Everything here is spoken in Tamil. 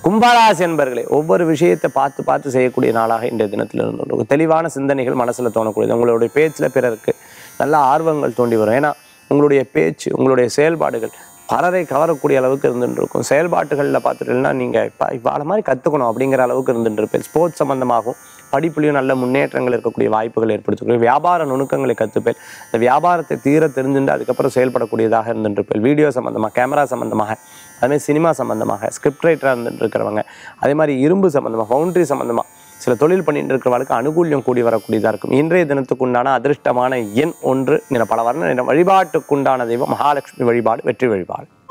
கும்பராசி என்பர்களே ஒவ்வொரு விஷயத்தை பார்த்து பார்த்து செய்யக்கூடிய நாளாக இன்றைய தினத்தில் இருந்து தெளிவான சிந்தனைகள் மனசுல தோணக்கூடியது உங்களுடைய பேச்சில் பிறருக்கு நல்ல ஆர்வங்கள் தோண்டி வரும் ஏன்னா உங்களுடைய பேச்சு உங்களுடைய செயல்பாடுகள் பலரை கவரக்கூடிய அளவுக்கு இருந்துட்டு இருக்கும் செயல்பாட்டுகளில் பார்த்துட்டீங்கன்னா நீங்கள் இப்போ இவ்வாறு மாதிரி கற்றுக்கணும் அப்படிங்கிற அளவுக்கு இருந்துட்டு இருப்பேன் ஸ்போர்ட்ஸ் சம்மந்தமாகவும் படிப்புலையும் நல்ல முன்னேற்றங்கள் இருக்கக்கூடிய வாய்ப்புகள் ஏற்படுத்தக்கூடிய வியாபார நுணுக்கங்களை கற்றுப்பேன் இந்த வியாபாரத்தை தீர தெரிஞ்சுட்டு அதுக்கப்புறம் செயல்படக்கூடியதாக இருந்துட்டு இருப்பேன் வீடியோ சம்மந்தமாக கேமரா சம்மந்தமாக அதுமாதிரி சினிமா சம்மந்தமாக ஸ்கிரிப்ட் ரைட்டராக இருந்துட்டு இருக்கிறவங்க அதே மாதிரி இரும்பு சம்மந்தமாக ஃபவுண்ட்ரி சம்மந்தமாக சில தொழில் பண்ணிட்டு இருக்கிறவங்களுக்கு அனுகூல்யம் கூடி வரக்கூடியதாக இருக்கும் இன்றைய தினத்துக்குண்டான அதிர்ஷ்டமான எண் ஒன்று நிற பல வர்ண நிற வழிபாட்டுக்குண்டான தெய்வம் மகாலட்சுமி வழிபாடு வெற்றி வழிபாடு